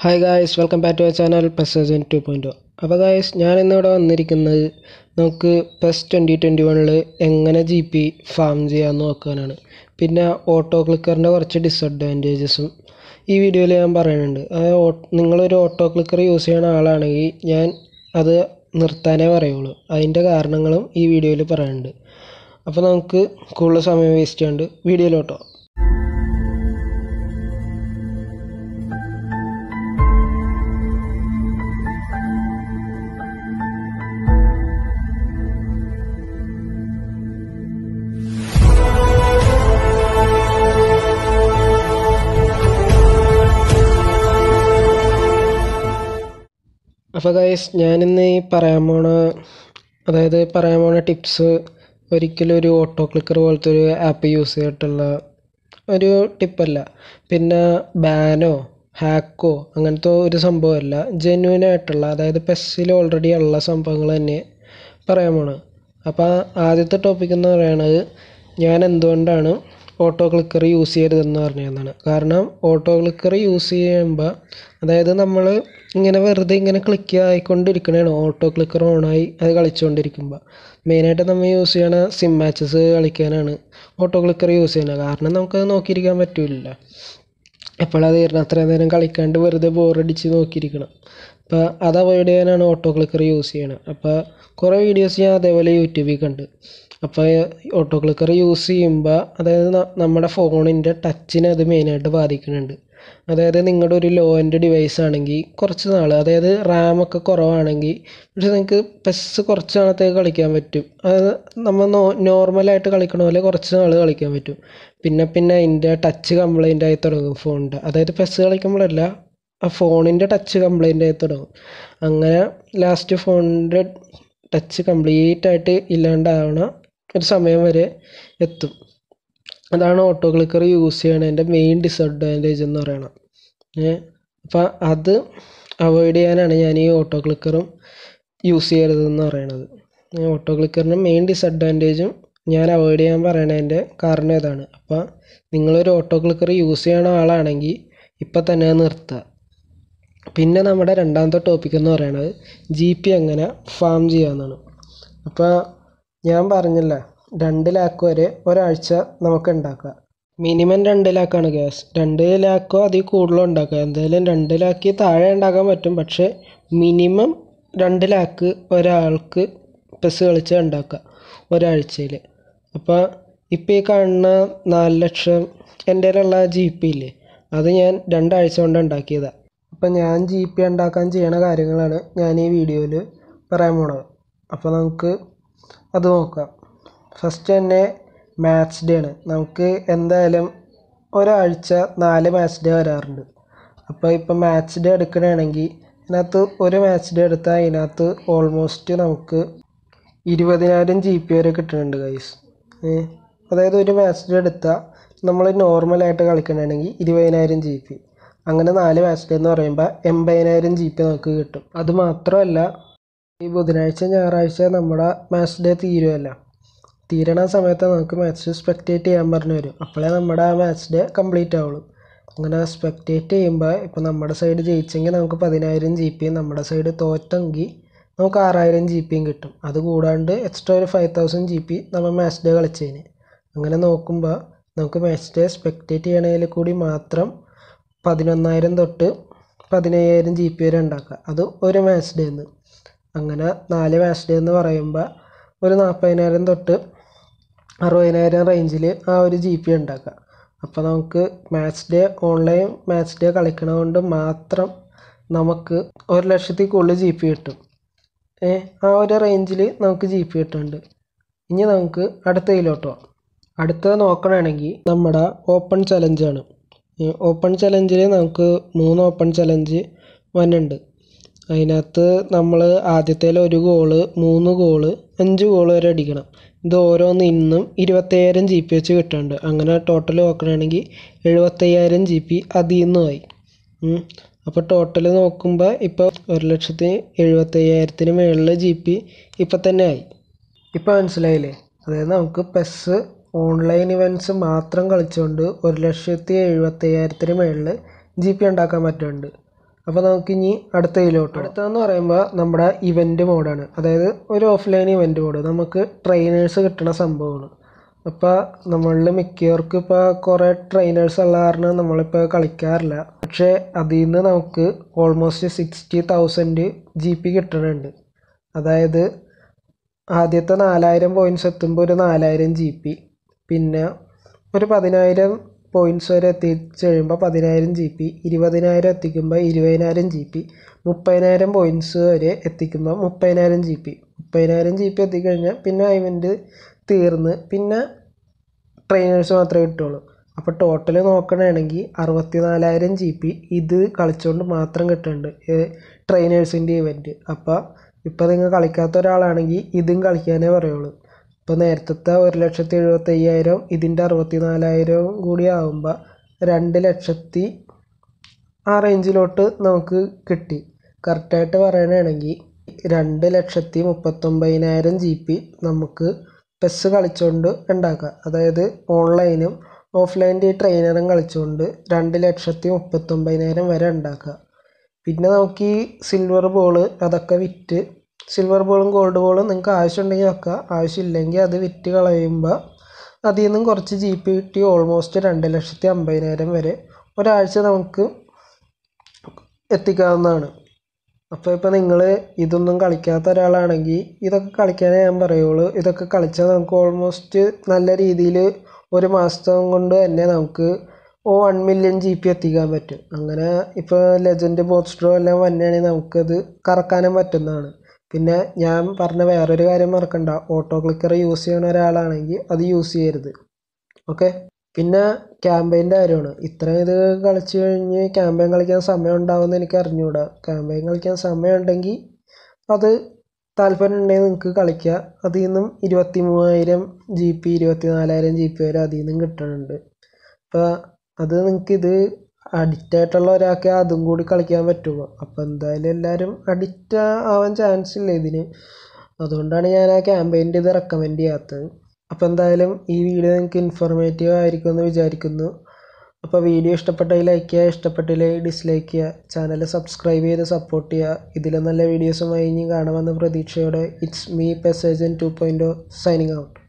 hi guys welcome back to our channel പെസേജൻ two point അപ്പോൾ guys ഞാൻ ഇന്നിവിടെ വന്നിരിക്കുന്നത് നമുക്ക് പെസ് ട്വൻറ്റി ട്വൻറ്റി വണ്ണിൽ എങ്ങനെ ജി പി ഫാം ചെയ്യാമെന്ന് നോക്കാനാണ് പിന്നെ ഓട്ടോ ക്ലിക്കറിൻ്റെ കുറച്ച് ഡിസഡ്വാൻറ്റേജസും ഈ വീഡിയോയിൽ ഞാൻ പറയുന്നുണ്ട് അതായത് ഓ- നിങ്ങളൊരു ഓട്ടോ ക്ലിക്കർ യൂസ് ചെയ്യുന്ന ആളാണെങ്കിൽ ഞാൻ അത് നിർത്താനേ പറയുള്ളൂ അതിൻ്റെ കാരണങ്ങളും ഈ വീഡിയോയിൽ പറയുന്നുണ്ട് അപ്പോൾ നമുക്ക് കൂടുതൽ സമയം വേസ്റ്റ് ചെയ്യാണ്ട് വീഡിയോയിലോട്ടോ അപ്പോൾ ഗൈസ് ഞാനിന്ന് ഈ പറയാൻ പോണ അതായത് പറയാൻ പോണ ടിപ്സ് ഒരിക്കലും ഒരു ഓട്ടോ ക്ലിക്കർ പോലത്തെ ഒരു ആപ്പ് യൂസ് ചെയ്തിട്ടുള്ള ഒരു ടിപ്പല്ല പിന്നെ ബാനോ ഹാക്കോ അങ്ങനത്തെ ഒരു സംഭവമല്ല ജെന്യൂൻ ആയിട്ടുള്ള അതായത് പെസ്സിൽ ഓൾറെഡി ഉള്ള സംഭവങ്ങൾ തന്നെ പറയാൻ പോണത് അപ്പോൾ ആദ്യത്തെ ടോപ്പിക് എന്ന് പറയുന്നത് ഞാൻ എന്തുകൊണ്ടാണ് ഓട്ടോ ക്ലിക്കർ യൂസ് ചെയ്യരുതെന്ന് പറഞ്ഞതാണ് കാരണം ഓട്ടോ ക്ലിക്കർ യൂസ് ചെയ്യുമ്പോൾ അതായത് നമ്മൾ ഇങ്ങനെ വെറുതെ ഇങ്ങനെ ക്ലിക്ക് ആയിക്കൊണ്ടിരിക്കണതാണ് ഓട്ടോ ക്ലിക്കർ ഓണായി അത് കളിച്ചുകൊണ്ടിരിക്കുമ്പോൾ മെയിനായിട്ട് നമ്മൾ യൂസ് ചെയ്യണ സിം മാച്ചസ് കളിക്കാനാണ് ഓട്ടോ ക്ലിക്കർ യൂസ് ചെയ്യുന്നത് കാരണം നമുക്കത് നോക്കിയിരിക്കാൻ പറ്റില്ല എപ്പോഴാണ് തീരണം അത്രയും നേരം കളിക്കാണ്ട് വെറുതെ ബോറടിച്ച് നോക്കിയിരിക്കണം അപ്പോൾ അത് അവോയ്ഡ് ചെയ്യാനാണ് ഓട്ടോ ക്ലിക്കർ യൂസ് ചെയ്യണത് അപ്പോൾ കുറേ വീഡിയോസ് ഞാൻ അതേപോലെ യൂട്യൂബിൽ കണ്ട് അപ്പോൾ ഓട്ടോ ക്ലിക്കർ യൂസ് ചെയ്യുമ്പോൾ അതായത് ന- നമ്മുടെ ഫോണിൻ്റെ ടച്ചിനെ അത് മെയിനായിട്ട് ബാധിക്കുന്നുണ്ട് അതായത് നിങ്ങളുടെ ഒരു ലോ എൻഡ് ഡിവൈസ് ആണെങ്കിൽ കുറച്ച് നാൾ അതായത് റാമൊക്കെ കുറവാണെങ്കിൽ പക്ഷെ നിങ്ങൾക്ക് പെസ് കുറച്ച് നാളത്തേക്ക് കളിക്കാൻ പറ്റും അത് നമ്മൾ നോ നോർമലായിട്ട് കളിക്കണ പോലെ കുറച്ച് നാൾ കളിക്കാൻ പറ്റും പിന്നെ പിന്നെ അതിൻ്റെ ടച്ച് കംപ്ലൈൻ്റ് ആയി തുടങ്ങും ഫോണിൻ്റെ അതായത് പെസ് കളിക്കുമ്പോഴല്ല ആ ഫോണിൻ്റെ ടച്ച് കംപ്ലൈൻ്റ് ആയി തുടങ്ങും അങ്ങനെ ലാസ്റ്റ് ഫോണിൻ്റെ ടച്ച് കംപ്ലീറ്റ് ആയിട്ട് ഇല്ലാണ്ടാവണ ഒരു സമയം വരെ എത്തും അതാണ് ഓട്ടോ ക്ലിക്കർ യൂസ് ചെയ്യണതിൻ്റെ മെയിൻ ഡിസഡ്വാൻറ്റേജ് എന്ന് പറയണം ഏ അപ്പം അത് അവോയ്ഡ് ചെയ്യാനാണ് ഞാൻ ഈ ഓട്ടോ ക്ലിക്കറും യൂസ് ചെയ്യരുതെന്ന് പറയണത് ഓട്ടോ ക്ലിക്കറിൻ്റെ മെയിൻ ഡിസഡ്വാൻറ്റേജും ഞാൻ അവോയ്ഡ് ചെയ്യാൻ പറയണതിൻ്റെ കാരണം ഇതാണ് അപ്പം നിങ്ങളൊരു ഓട്ടോ ക്ലിക്കർ യൂസ് ചെയ്യണ ആളാണെങ്കിൽ ഇപ്പം തന്നെ അത് നിർത്തുക പിന്നെ നമ്മുടെ രണ്ടാമത്തെ ടോപ്പിക് എന്ന് പറയുന്നത് ജി പി എങ്ങനെ ഫാം ചെയ്യാമെന്നാണ് അപ്പോൾ ഞാൻ പറഞ്ഞില്ല രണ്ട് ലാക്ക് വരെ ഒരാഴ്ച നമുക്ക് ഉണ്ടാക്കാം മിനിമം രണ്ട് ലാക്കാണ് ഗ്യാസ് രണ്ട് ലാക്കോ അതിൽ കൂടുതലോ ഉണ്ടാക്കാം എന്തായാലും രണ്ട് ലാക്ക് താഴെ ഉണ്ടാക്കാൻ പറ്റും പക്ഷേ മിനിമം രണ്ട് ലാക്ക് ഒരാൾക്ക് പെസ് കളിച്ച് ഉണ്ടാക്കുക ഒരാഴ്ചയിൽ അപ്പോൾ ഇപ്പോൾ ഈ കാണുന്ന നാല് ലക്ഷം എൻ്റെ കയ്യിലുള്ള ജി പി ഇല്ലേ അത് ഞാൻ രണ്ടാഴ്ച കൊണ്ട് ഉണ്ടാക്കിയതാണ് അപ്പം ഞാൻ ജി പി ഉണ്ടാക്കാൻ ചെയ്യണ കാര്യങ്ങളാണ് ഞാൻ ഈ വീഡിയോയിൽ പറയാൻ പോണത് അപ്പോൾ നമുക്ക് അത് നോക്കാം ഫസ്റ്റ് തന്നെ മാച്ച് ഡേ ആണ് നമുക്ക് എന്തായാലും ഒരാഴ്ച നാല് മാച്ച് ഡേ വരാറുണ്ട് അപ്പോൾ ഇപ്പോൾ മാച്ച് ഡേ എടുക്കണമെങ്കിൽ ഇതിനകത്ത് ഒരു മാച്ച് ഡേ എടുത്താൽ അതിനകത്ത് ഓൾമോസ്റ്റ് നമുക്ക് ഇരുപതിനായിരം ജി പി വരെ കിട്ടുന്നുണ്ട് ഗൈസ് അതായത് ഒരു മാച്ച് ഡേ എടുത്താൽ നമ്മൾ നോർമലായിട്ട് കളിക്കണമെങ്കിൽ ഇരുപതിനായിരം ജി പി അങ്ങനെ നാല് മാച്ച് ഡേ എന്ന് പറയുമ്പോൾ എൺപതിനായിരം ജി പി നമുക്ക് കിട്ടും അത് മാത്രമല്ല ഈ ബുധനാഴ്ച ഞായറാഴ്ച നമ്മുടെ മാച്ച് ഡേ തീരുമല്ല തീരണ സമയത്ത് നമുക്ക് മാച്ച് സ്പെക്റ്റേറ്റ് ചെയ്യാൻ പറഞ്ഞു വരും അപ്പോഴേ നമ്മുടെ ആ മാച്ച് ഡേ കംപ്ലീറ്റ് ആവുള്ളൂ അങ്ങനെ സ്പെക്റ്റേറ്റ് ചെയ്യുമ്പോൾ ഇപ്പോൾ നമ്മുടെ സൈഡ് ജയിച്ചെങ്കിൽ നമുക്ക് പതിനായിരം ജി പിയും നമ്മുടെ സൈഡ് തോറ്റെങ്കിൽ നമുക്ക് ആറായിരം ജി പിയും കിട്ടും അത് കൂടാണ്ട് എക്സ്ട്രാ ഒരു ഫൈവ് തൗസൻഡ് ജി പി നമ്മൾ മാച്ച് ഡേ കളിച്ചതിന് അങ്ങനെ നോക്കുമ്പോൾ നമുക്ക് മാച്ച് ഡേ സ്പെക്റ്റേറ്റ് ചെയ്യണതിൽ കൂടി മാത്രം പതിനൊന്നായിരം തൊട്ട് പതിനയ്യായിരം ജി പി വരെ ഉണ്ടാക്കാം അത് ഒരു മാച്ച് ഡേന്ന് അങ്ങനെ നാല് മാച്ച് ഡേ എന്ന് പറയുമ്പോൾ ഒരു നാൽപ്പതിനായിരം തൊട്ട് അറുപതിനായിരം റേഞ്ചിൽ ആ ഒരു ജി പി ഉണ്ടാക്കാം അപ്പോൾ നമുക്ക് match day online match day കളിക്കണത് കൊണ്ട് മാത്രം നമുക്ക് ഒരു ലക്ഷത്തിൽ കൂടുതൽ ജി പി കിട്ടും ഏ ആ ഒരു റേഞ്ചിൽ നമുക്ക് ജി പി കിട്ടുന്നുണ്ട് ഇനി നമുക്ക് അടുത്തതിലോട്ട് പോവാം അടുത്തത് നോക്കണമെങ്കിൽ നമ്മുടെ ഓപ്പൺ ചലഞ്ചാണ് ഓപ്പൺ ചലഞ്ചിൽ നമുക്ക് മൂന്ന് ഓപ്പൺ ചലഞ്ച് വന്നുണ്ട് അതിനകത്ത് നമ്മൾ ആദ്യത്തേൽ ഒരു ഗോള് മൂന്ന് ഗോള് അഞ്ച് ഗോള് വരെ അടിക്കണം ഇത് ഓരോന്ന് ഇന്നും ഇരുപത്തയ്യായിരം ജി പി വെച്ച് കിട്ടുന്നുണ്ട് അങ്ങനെ ടോട്ടൽ നോക്കുകയാണെങ്കിൽ എഴുപത്തയ്യായിരം ജി പി അതിൽ നിന്നുമായി അപ്പോൾ ടോട്ടൽ നോക്കുമ്പോൾ ഇപ്പോൾ ഒരു ലക്ഷത്തി എഴുപത്തയ്യായിരത്തിന് മുകളിൽ ജി പി ഇപ്പം തന്നെ ആയി ഇപ്പോൾ മനസ്സിലായില്ലേ അതായത് നമുക്ക് പെസ് ഓൺലൈൻ ഇവൻറ്റ്സ് മാത്രം കളിച്ചുകൊണ്ട് ഒരു ലക്ഷത്തി എഴുപത്തയ്യായിരത്തിന് മുകളിൽ ജി പി ഉണ്ടാക്കാൻ പറ്റുന്നുണ്ട് അപ്പോൾ നമുക്കിനി അടുത്ത ഇതിലോട്ട് അടുത്തതെന്ന് പറയുമ്പോൾ നമ്മുടെ ഇവൻ്റ് മോഡാണ് അതായത് ഒരു ഓഫ്ലൈൻ ഇവൻ്റ് മോഡ് നമുക്ക് ട്രെയിനേഴ്സ് കിട്ടുന്ന സംഭവമാണ് അപ്പോൾ നമ്മളിൽ മിക്കവർക്കും ഇപ്പോൾ കുറേ ട്രെയിനേഴ്സ് ഉള്ള കാരണം നമ്മളിപ്പോൾ കളിക്കാറില്ല പക്ഷേ അതിൽ നിന്ന് നമുക്ക് almost sixty thousand G P കിട്ടുന്നുണ്ട് അതായത് ആദ്യത്തെ നാലായിരം പോയിൻറ്റ്സ് എത്തുമ്പോൾ ഒരു നാലായിരം ജി പി പിന്നെ ഒരു പതിനായിരം പോയിൻറ്റ്സ് വരെ എത്തിച്ച് കഴിയുമ്പോൾ പതിനായിരം ജി പി ഇരുപതിനായിരം എത്തിക്കുമ്പോൾ ഇരുപതിനായിരം ജി പി മുപ്പതിനായിരം പോയിൻറ്റ്സ് വരെ എത്തിക്കുമ്പോൾ മുപ്പതിനായിരം ജി പി മുപ്പതിനായിരം ജി പി എത്തിക്കഴിഞ്ഞാൽ പിന്നെ ഇവൻ്റ് തീർന്ന് പിന്നെ ട്രെയിനേഴ്സ് മാത്രമേ കിട്ടുള്ളൂ അപ്പോൾ ടോട്ടൽ നോക്കണമെങ്കിൽ അറുപത്തി നാലായിരം ജി പി ഇത് കളിച്ചുകൊണ്ട് മാത്രം കിട്ടുന്നുണ്ട് ട്രെയിനേഴ്സിൻ്റെ ഇവൻറ്റ് അപ്പോൾ ഇപ്പോൾ നിങ്ങൾ കളിക്കാത്ത ഒരാളാണെങ്കിൽ ഇതും കളിക്കാനേ പറയുള്ളൂ ഇപ്പോൾ നേരത്തെ ഒരു ലക്ഷത്തി എഴുപത്തി അയ്യായിരം ഇതിൻ്റെ അറുപത്തി നാലായിരവും കൂടി ആകുമ്പോൾ രണ്ട് ലക്ഷത്തി ആ റേഞ്ചിലോട്ട് നമുക്ക് കിട്ടി കറക്റ്റായിട്ട് പറയണമെങ്കിൽ രണ്ട് ലക്ഷത്തി മുപ്പത്തൊമ്പതിനായിരം ജി പി നമുക്ക് പെസ് കളിച്ചുകൊണ്ട് ഉണ്ടാക്കുക അതായത് ഓൺലൈനും ഓഫ്ലൈൻ്റെ ട്രെയിനറും കളിച്ചുകൊണ്ട് രണ്ട് ലക്ഷത്തി മുപ്പത്തൊമ്പതിനായിരം വരെ ഉണ്ടാക്കുക പിന്നെ നമുക്ക് ഈ സിൽവർ ബോൾ അതൊക്കെ വിറ്റ് സിൽവർ ബോളും ഗോൾഡ് ബോളും നിങ്ങൾക്ക് ആവശ്യമുണ്ടെങ്കിൽ വെക്കുക ആവശ്യമില്ലെങ്കിൽ അത് വിറ്റ് കളയുമ്പോൾ അതിൽ നിന്നും കുറച്ച് ജി പി കിട്ടി ഓൾമോസ്റ്റ് രണ്ട് ലക്ഷത്തി അമ്പതിനായിരം വരെ ഒരാഴ്ച നമുക്ക് എത്തിക്കാവുന്നതാണ് അപ്പോൾ ഇപ്പോൾ നിങ്ങൾ ഇതൊന്നും കളിക്കാത്ത ഒരാളാണെങ്കിൽ ഇതൊക്കെ കളിക്കാനേ ഞാൻ പറയുള്ളൂ ഇതൊക്കെ കളിച്ചാൽ നമുക്ക് ഓൾമോസ്റ്റ് നല്ല രീതിയിൽ ഒരു മാസം കൊണ്ട് തന്നെ നമുക്ക് വൺ മില്യൺ ജി പി എത്തിക്കാൻ പറ്റും അങ്ങനെ ഇപ്പോൾ ലെജൻഡ് ബോട്ട്സ്ട്രോ എല്ലാം വന്നെയാണെങ്കിൽ നമുക്കത് കറക്കാനും പറ്റുന്നതാണ് പിന്നെ ഞാൻ പറഞ്ഞ വേറൊരു കാര്യം മറക്കണ്ട ഓട്ടോ ക്ലിക്കർ യൂസ് ചെയ്യുന്ന ഒരാളാണെങ്കിൽ അത് യൂസ് ചെയ്യരുത് ഓക്കെ പിന്നെ ക്യാമ്പയിൻ്റെ കാര്യമാണ് ഇത്രയും ഇത് കളിച്ച് കഴിഞ്ഞ് ക്യാമ്പയിൻ കളിക്കാൻ സമയം ഉണ്ടാവുമെന്ന് എനിക്ക് അറിഞ്ഞുകൂടാ ക്യാമ്പയിൻ കളിക്കാൻ സമയം ഉണ്ടെങ്കിൽ അത് താല്പര്യം ഉണ്ടെങ്കിൽ നിങ്ങൾക്ക് കളിക്കുക അതിൽ നിന്നും ഇരുപത്തി മൂവായിരം ജി പി ഇരുപത്തി നാലായിരം ജി പി വരെ അതിൽ നിന്നും കിട്ടുന്നുണ്ട് അപ്പോൾ അത് നിങ്ങൾക്കിത് അഡിക്റ്റ് ആയിട്ടുള്ള ഒരാൾക്ക് അതും കൂടി കളിക്കാൻ പറ്റുള്ളൂ അപ്പോൾ എന്തായാലും എല്ലാവരും അഡിക്റ്റ് ആവാൻ ചാൻസ് ഇല്ല ഇതിന് അതുകൊണ്ടാണ് ഞാൻ ആ ക്യാമ്പയിൻ്റെ ഇത് റെക്കമെൻഡ് ചെയ്യാത്തത് അപ്പോൾ എന്തായാലും ഈ വീഡിയോ നിങ്ങൾക്ക് ഇൻഫോർമേറ്റീവ് ആയിരിക്കുമെന്ന് വിചാരിക്കുന്നു അപ്പോൾ വീഡിയോ ഇഷ്ടപ്പെട്ടെങ്കിൽ ലൈക്ക് ചെയ്യുക ഇഷ്ടപ്പെട്ടില്ലെങ്കിൽ ഡിസ്ലൈക്ക് ചെയ്യുക ചാനൽ സബ്സ്ക്രൈബ് ചെയ്ത് സപ്പോർട്ട് ചെയ്യുക ഇതിലും നല്ല വീഡിയോസുമായി ഇനി കാണാമെന്ന പ്രതീക്ഷയോടെ ഇറ്റ്സ് മീ പെസേജൻ ടു പോയിൻറ്റ് സൈനിങ് ഔട്ട്